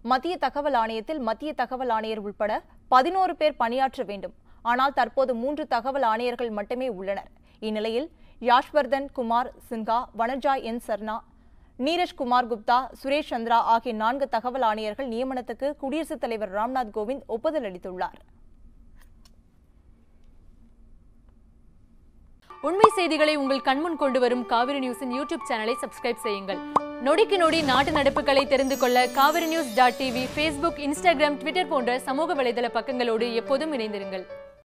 மத்திய தகவல் ஆணையத்தில் மத்திய தகவல் ஆணையர் உட்பட பதினோரு பேர் பணியாற்ற வேண்டும் ஆனால் தற்போது மூன்று தகவல் ஆணையர்கள் மட்டுமே உள்ளனர் இந்நிலையில் யாஷ்வர்தன் குமார் சின்ஹா வனஜா என் சர்னா நீரஜ் குமார் குப்தா சுரேஷ் சந்திரா ஆகிய நான்கு தகவல் ஆணையர்கள் நியமனத்துக்கு குடியரசுத் தலைவர் ராம்நாத் கோவிந்த் ஒப்புதல் அளித்துள்ளார் உண்மை செய்திகளை உங்கள் கண்முன் கொண்டு வரும் காவிரி நியூஸின் யூடியூப் சேனலை சப்ஸ்கிரைப் செய்யுங்கள் நொடிக்கு நொடி நாட்டு நடப்புகளை தெரிந்து கொள்ள Kaveri news dot TV Facebook Instagram Twitter போன்ற சமூக வலைதள பக்கங்களோடு எப்போதும் இணைந்திருங்கள்